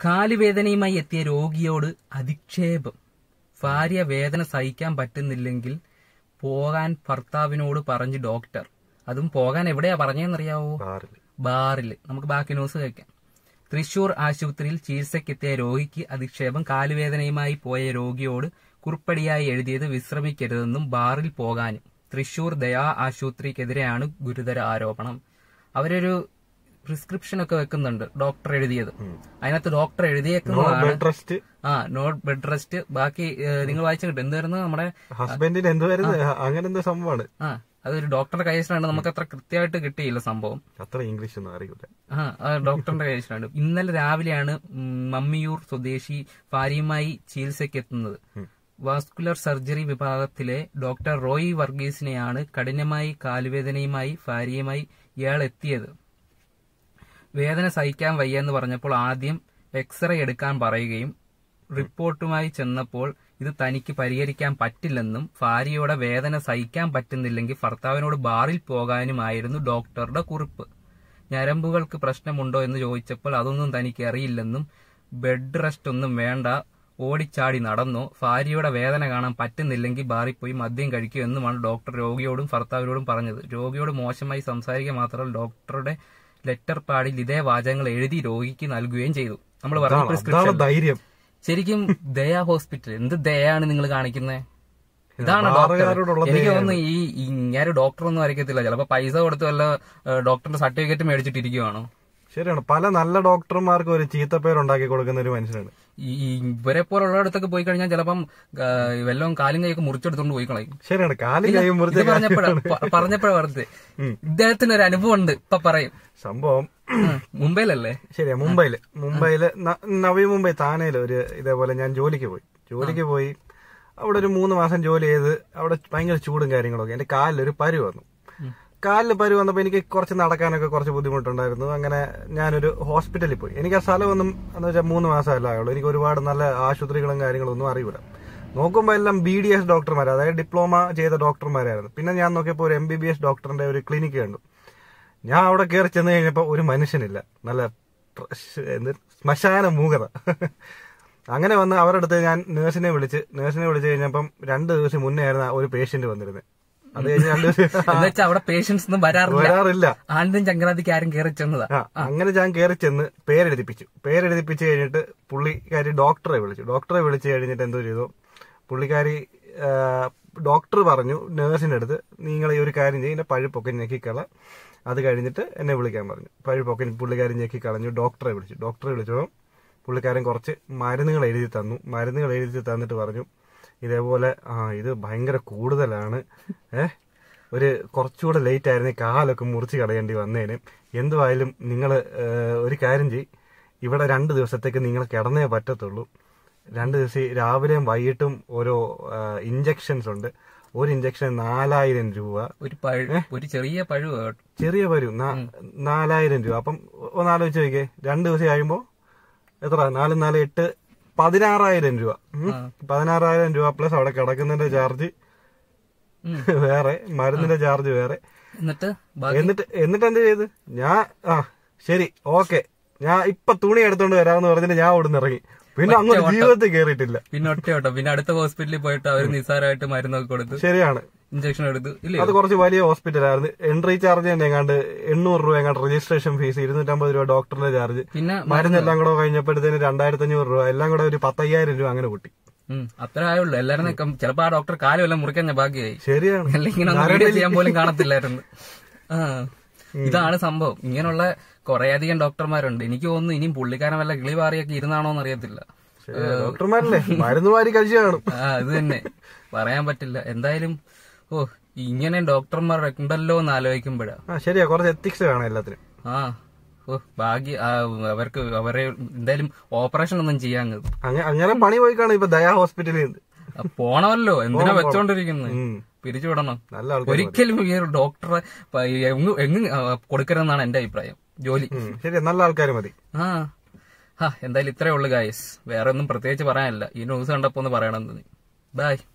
കാലുവേദനയുമായി എത്തിയ രോഗിയോട് അധിക്ഷേപം ഭാര്യ വേദന സഹിക്കാൻ പറ്റുന്നില്ലെങ്കിൽ പോകാൻ ഭർത്താവിനോട് പറഞ്ഞു ഡോക്ടർ അതും പോകാൻ എവിടെയാ പറഞ്ഞതെന്നറിയാവോ ബാറിൽ ബാറിൽ നമുക്ക് ബാക്കി ന്യൂസ് കേൾക്കാം തൃശൂർ ആശുപത്രിയിൽ ചികിത്സയ്ക്കെത്തിയ രോഗിക്ക് അധിക്ഷേപം കാലുവേദനയുമായി പോയ രോഗിയോട് കുറിപ്പടിയായി എഴുതിയത് വിശ്രമിക്കരുതെന്നും ബാറിൽ പോകാനും തൃശൂർ ദയാ ആശുപത്രിക്കെതിരെയാണ് ഗുരുതര ആരോപണം അവരൊരു പ്രിസ്ക്രിപ്ഷൻ ഒക്കെ വെക്കുന്നുണ്ട് ഡോക്ടർ എഴുതിയത് അതിനകത്ത് ഡോക്ടർ എഴുതിയേക്കുന്നതാണ് ബെഡ് റെസ്റ്റ് ആ നോട്ട് ബെഡ് റെസ്റ്റ് ബാക്കി ഏഹ്, നിങ്ങൾ വായിച്ചു കിട്ടും എന്തായിരുന്നു നമ്മുടെ ഹസ്ബൻഡിന് എന്ത് വരുന്നത് അങ്ങനെ എന്തോ സംഭവമാണ് ആ അതൊരു ഡോക്ടറുടെ കൈവശമാണ് നമുക്ക് അത്ര കൃത്യമായിട്ട് കിട്ടിയില്ല സംഭവം അത്ര ഇംഗ്ലീഷ് ഒന്നും അറിയില്ല ആ ആ ഡോക്ടറിന്റെ കൈവശമാണ് ഇന്നലെ രാവിലെയാണ് ഉം, മമ്മിയൂർ സ്വദേശി ഭാര്യയുമായി ചികിത്സയ്ക്ക് എത്തുന്നത് വാസ്കുലർ സർജറി വിഭാഗത്തിലെ ഡോക്ടർ റോയി വർഗീസിനെയാണ് കഠിനമായി കാലുവേദനയുമായി ഭാര്യയുമായി ഇയാൾ എത്തിയത് വേദന സഹിക്കാൻ വയ്യെന്ന് പറഞ്ഞപ്പോൾ ആദ്യം എക്സ്റേ എടുക്കാൻ പറയുകയും റിപ്പോർട്ടുമായി ചെന്നപ്പോൾ ഇത് തനിക്ക് പരിഹരിക്കാൻ പറ്റില്ലെന്നും ഭാര്യയുടെ വേദന സഹിക്കാൻ പറ്റുന്നില്ലെങ്കിൽ ഭർത്താവിനോട് ബാറിൽ പോകാനുമായിരുന്നു ഡോക്ടറുടെ കുറിപ്പ് ഞരമ്പുകൾക്ക് പ്രശ്നമുണ്ടോ എന്ന് ചോദിച്ചപ്പോൾ അതൊന്നും തനിക്ക് അറിയില്ലെന്നും ബെഡ് റെസ്റ്റ് ഒന്നും വേണ്ട ഓടിച്ചാടി നടന്നോ ഭാര്യയുടെ വേദന കാണാൻ പറ്റുന്നില്ലെങ്കിൽ ബാറിൽ പോയി മദ്യം കഴിക്കൂ എന്നുമാണ് ഡോക്ടർ രോഗിയോടും ഭർത്താവിനോടും പറഞ്ഞത് രോഗിയോട് മോശമായി സംസാരിക്കുക മാത്രമല്ല ഡോക്ടറുടെ ലെറ്റർ പാഡിൽ ഇതേ വാചകങ്ങൾ എഴുതി രോഗിക്ക് നൽകുകയും ചെയ്തു നമ്മൾ പറഞ്ഞ അതാണ് പ്രിസ്ക്രിപ്ഷൻ ധൈര്യം ശരിക്കും ദയ ഹോസ്പിറ്റൽ എന്ത് ദയാണ് നിങ്ങൾ കാണിക്കുന്നത് ഇതാണ് ഡോക്ടർ ബാറുകാരോടുള്ള എനിക്ക് തോന്നുന്നു ഈ ഇങ്ങനെ ഡോക്ടർ ഒന്നും അറിയത്തില്ല ചിലപ്പോ പൈസ കൊടുത്ത് വല്ല ഏഹ്, ഡോക്ടറിന്റെ സർട്ടിഫിക്കറ്റ് മേടിച്ചിട്ടിരിക്കുവാണോ ശരിയാണ് പല നല്ല ഡോക്ടർമാർക്ക് ഒരു ചീത്തപ്പേരുണ്ടാക്കി കൊടുക്കുന്ന ഒരു മനുഷ്യനാണ് ഈ ഈ ഇവരെ പോലുള്ളടത്തൊക്കെ പോയി കഴിഞ്ഞാൽ ചിലപ്പം ആ, വല്ലതും കാലും കൈയൊക്കെ മുറിച്ചെടുത്തോണ്ട് പോയി കളയും ശരിയാണ് കാലും ഇല്ല, കൈയും ഇത് മുറിച്ച് പറഞ്ഞപ്പോഴാ പ- പറഞ്ഞപ്പോഴാ പറഞ്ഞത് ഇദ്ദേഹത്തിന് ഒരു അനുഭവം ഉണ്ട് ഇപ്പൊ പറയും സംഭവം ഉം, മുംബൈയിലല്ലേ ശരിയാ മുംബൈയില് മുംബൈയില് ന- നവി മുംബൈ താനേല് ഒരു ഇതേപോലെ ഞാൻ ജോലിക്ക് പോയി ജോലിക്ക് പോയി അവിടെ ഒരു മൂന്ന് മാസം ജോലി ചെയ്ത് അവിടെ ഭയങ്കര ചൂടും കാര്യങ്ങളൊക്കെ എന്റെ കാലിൽ ഒരു പരു വന്നു കാലിൽ പരു വന്നപ്പോ എനിക്ക് കുറച്ച് നടക്കാനൊക്കെ കുറച്ച് ബുദ്ധിമുട്ടുണ്ടായിരുന്നു അങ്ങനെ ഞാനൊരു ഹോസ്പിറ്റലിൽ പോയി എനിക്ക് ആ സ്ഥലമൊന്നും എന്ന് വെച്ചാൽ മൂന്ന് മാസമല്ല ആയുള്ളൂ എനിക്ക് ഒരുപാട് നല്ല ആശുപത്രികളും കാര്യങ്ങളും ഒന്നും അറിയില്ല നോക്കുമ്പോൾ എല്ലാം ബി ഡി എസ് ഡോക്ടർമാർ അതായത് ഡിപ്ലോമ ചെയ്ത ഡോക്ടർമാരായിരുന്നു പിന്നെ ഞാൻ നോക്കിയപ്പോൾ ഒരു എം ബി ബി എസ് ഡോക്ടറിന്റെ ഒരു ക്ലിനിക്ക് കണ്ടു ഞാൻ അവിടെ കയറി ചെന്ന് കഴിഞ്ഞപ്പോ ഒരു മനുഷ്യനില്ല നല്ല പ്രശ്- എന്ത് ശ്മശാന മൂകത അങ്ങനെ വന്ന് അവരുടെ അടുത്ത് ഞാൻ നേഴ്സിനെ വിളിച്ച് നേഴ്സിനെ വിളിച്ച് കഴിഞ്ഞപ്പം രണ്ട് ദിവസം മുന്നേ ആയിരുന്നു ഒരു പേഷ്യന്റ് വന്നിരുന്നത് അത് കഴിഞ്ഞ് രണ്ട് ദിവസം എന്നുവെച്ചാൽ അവിടെ പേഷ്യൻസ് ഒന്നും വരാറില്ല വരാറില്ല ആണ്ടും ചങ്കരാതിക്ക് ആരും കയറി ചെന്നതാ ആ അങ്ങനെ ഞാൻ കയറി ചെന്ന് പേരെഴുതിപ്പിച്ചു പേരെഴുതിപ്പിച്ച് കഴിഞ്ഞിട്ട് പുള്ളിക്കാരി ഡോക്ടറെ വിളിച്ചു ഡോക്ടറെ വിളിച്ച് കഴിഞ്ഞിട്ട് എന്തോ ചെയ്തു പുള്ളിക്കാരി ആ, ഡോക്ടർ പറഞ്ഞു നേഴ്സിന്റെ അടുത്ത് നിങ്ങൾ ഈ ഒരു കാര്യം ചെയ്യും എന്റെ പഴുപ്പൊക്കെ ഞെക്കിക്കള അത് കഴിഞ്ഞിട്ട് എന്നെ വിളിക്കാൻ പറഞ്ഞു പഴുപ്പൊക്കെ പുള്ളിക്കാരി ഞെക്കിക്കളഞ്ഞു ഡോക്ടറെ വിളിച്ചു ഡോക്ടറെ വിളിച്ചപ്പോൾ പുള്ളിക്കാരൻ കുറച്ച് മരുന്നുകൾ എഴുതി തന്നു മരുന്നുകൾ എഴുതി തന്നിട്ട് പറഞ്ഞു ഇതേപോലെ ആ ഇത് ഭയങ്കര കൂടുതലാണ് ഏഹ് ഒരു കുറച്ചുകൂടെ ലേറ്റ് ആയിരുന്നെങ്കിൽ കാലൊക്കെ മുറിച്ച് കളയേണ്ടി വന്നേനെ എന്തുവായാലും നിങ്ങൾ ഒരു കാര്യം ചെയ് ഇവിടെ രണ്ട് ദിവസത്തേക്ക് നിങ്ങൾ കിടന്നേ പറ്റത്തുള്ളൂ രണ്ട് ദിവസം ഈ രാവിലെയും വൈകിട്ടും ഓരോ ഇഞ്ചക്ഷൻസ് ഉണ്ട് ഒരു ഇഞ്ചക്ഷൻ നാലായിരം രൂപ ഒരു പഴു ഒരു ചെറിയ പഴു കേട്ടോ. ചെറിയ വരും നാ- നാലായിരം രൂപ അപ്പം ഒന്ന് ആലോചിച്ച് നോക്കിയേ രണ്ട് ദിവസം കഴിയുമ്പോ എത്ര നാല് നാല് എട്ട് പതിനാറായിരം രൂപ ഉം. പതിനാറായിരം രൂപ പ്ലസ് അവിടെ കിടക്കുന്നതിന്റെ ചാർജ് ഉം. വേറെ മരുന്നിന്റെ ചാർജ് വേറെ എന്നിട്ട് ബാക്കി എന്നിട്ട് എന്നിട്ട് എന്ത് ചെയ്ത് ഞാൻ ആ ശരി ഓക്കെ ഞാൻ ഇപ്പൊ തുണി എടുത്തോണ്ട് വരാമെന്ന് പറഞ്ഞിട്ട് ഞാൻ അവിടെ ഇറങ്ങി പിന്നെ അങ്ങോട്ട് ജീവിതത്തിൽ കേറിയിട്ടില്ല പിന്നെ ഒറ്റ കേട്ടോ പിന്നെ അടുത്ത ഹോസ്പിറ്റലിൽ പോയിട്ട് അവർ നിസ്സാരമായിട്ട് മരുന്നൊക്കെ കൊടുത്ത് ശരിയാണ് ഇഞ്ചക്ഷൻ എടുത്ത് ഇല്ലേ അത് കുറച്ച് വലിയ ഹോസ്പിറ്റലായിരുന്നു എൻട്രി ചാർജ് തന്നെ എങ്ങാണ്ട് എണ്ണൂറ് രൂപ എങ്ങാണ്ട് രജിസ്ട്രേഷൻ ഫീസ് ഇരുന്നൂറ്റമ്പത് രൂപ ഡോക്ടറിന്റെ ചാർജ് പിന്നെ മരുന്നെല്ലാം കൂടെ കഴിഞ്ഞപ്പോഴത്തേന് രണ്ടായിരത്തി അഞ്ഞൂറ് രൂപ എല്ലാം കൂടെ ഒരു പത്തയ്യായിരം രൂപ അങ്ങനെ കൂട്ടി ഉം, അത്ര ആയുള്ളൂ എല്ലാരും നിൽക്കും ചിലപ്പോ ആ ഡോക്ടർ കാലം എല്ലാം മുറിക്കാൻ ഞാൻ ഭാഗ്യമായി ശരിയാണ് അല്ലെങ്കിൽ ഇങ്ങനെ ഒന്നും വീഡിയോ ചെയ്യാൻ പോലും കാണത്തില്ലായിരുന്നു ആ ഇതാണ് സംഭവം ഇങ്ങനെയുള്ള കുറേയധികം ഡോക്ടർമാരുണ്ട് എനിക്ക് തോന്നുന്നു ഇനിയും പുള്ളിക്കാരൻ വല്ല കിളിവാറിയൊക്കെ ഇരുന്നാണോ എന്ന് അറിയത്തില്ല ഡോക്ടർമാരല്ലേ മരുന്ന് മാറി കഴിച്ചു കാണും ആ ഇത് തന്നെ പറയാൻ പറ്റില്ല എന്തായാലും ഓ ഇങ്ങനെ ഡോക്ടർമാർ ഉണ്ടല്ലോ എന്ന് ആലോചിക്കുമ്പോഴാ ആ ശരിയാ കുറച്ച് എത്തിക്സ് വേണം എല്ലാത്തിനും ആ ഓ ഭാഗ്യ ആ, അവർക്ക് അവരെ എന്തായാലും ഓപ്പറേഷൻ ഒന്നും ചെയ്യാൻ അങ്ങ- അങ്ങനെ പണി പോയി കാണും ഇപ്പൊ ദയാ ഹോസ്പിറ്റലിൽ നിന്ന് പോണമല്ലോ എന്തിനാ വെച്ചോണ്ടിരിക്കുന്നത് ഉം. പിരിച്ചുവിടണം നല്ല ആൾക്കാർ ഒരിക്കലും ഈ ഒരു ഡോക്ടറെ പ- എങ്ങും എങ്ങും ആ, കൊടുക്കരുതെന്നാണ് എന്റെ അഭിപ്രായം ജോലി ശരിയാ നല്ല ആൾക്കാർ മതി ആ ആ എന്തായാലും ഇത്രേ ഉള്ളു ഗായസ് വേറെ ഒന്നും പ്രത്യേകിച്ച് പറയാനില്ല ഈ ന്യൂസ് കണ്ടപ്പോ ഒന്ന് പറയണം ബൈ